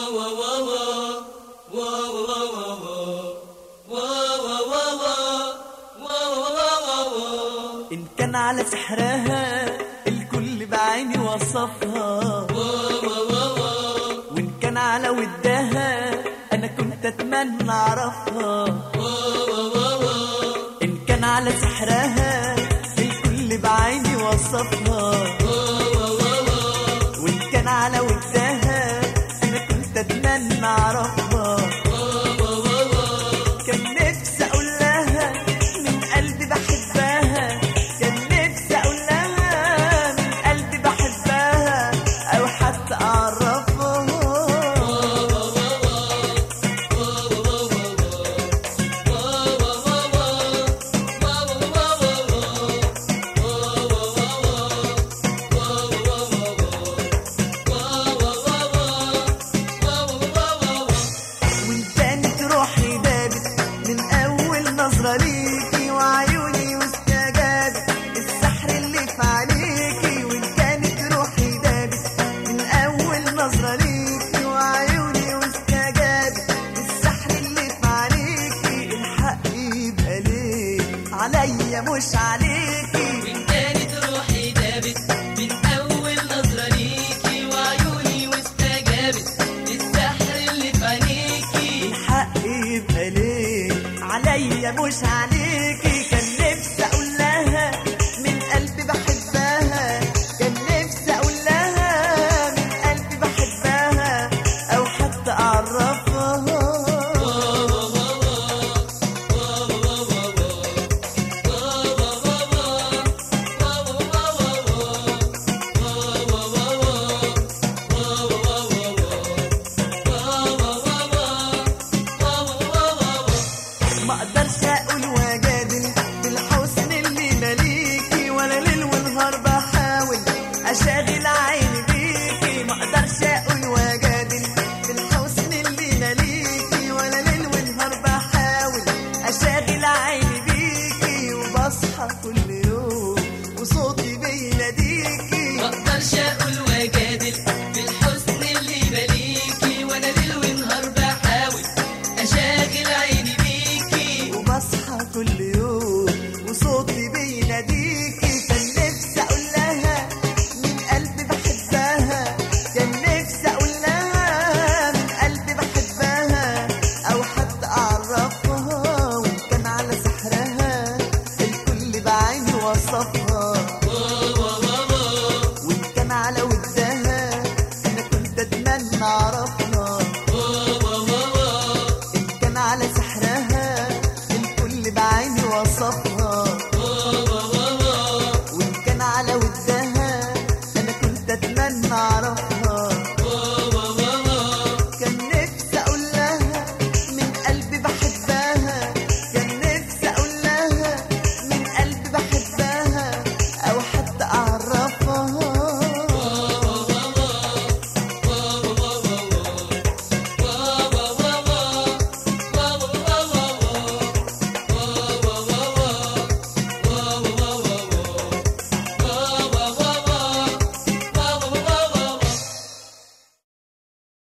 إن كان على سحرها الكل بعيني وصفها وإن كان على ودها أنا كنت أتمنى أعرفها إن كان على سحرها الكل بعيني وصفها وإن كان على ودها أنا كنت أتمنى أعرفها كان نفسي أقول لها من قلبي بحبها كان نفسي أقول لها من قلبي بحبها أو حتى أعرفها وان كانت روحي دابت من اول نظرة ليكي وعيوني واستجابت السحر اللي في عليكي وان كانت روحي دابت من اول نظرة ليكي وعيوني واستجابت السحر اللي في عليكي الحق يبقى ليه عليا مش عليكي وإن كانت روحي دابت من أول نظرة ليكي وعيوني واستجابت للسحر اللي في عينيكي الحق يبقى ليه عليا مش عليكي كان نفسي اقول لها من قلبي بحبها كان نفسي اقول لها من قلبي بحبها او حتى اعرفها ما اقدرش اقول واجادل بالحسن اللي مليكي ولا ليل ونهار بحاول اشاغل عيني بيكي ما اقدرش اقول واجادل بالحسن اللي مليكي ولا ليل ونهار بحاول اشاغل عيني بيكي وبصحى كل يوم وصوتي بيناديكي مقدرش أقول وأجادل بالحسن اللي بليكي وأنا ليل ونهار بحاول أشاغل عيني بيكي وبصحى كل يوم وصوتي بيناديكي كان نفسي اقول لها من قلبي بحبها كان نفسي اقول لها من قلبي بحبها او حتى اعرفها وان كان على سحرها الكل بعيني وصفها وان كان على ودها انا كنت اتمنى اعرفها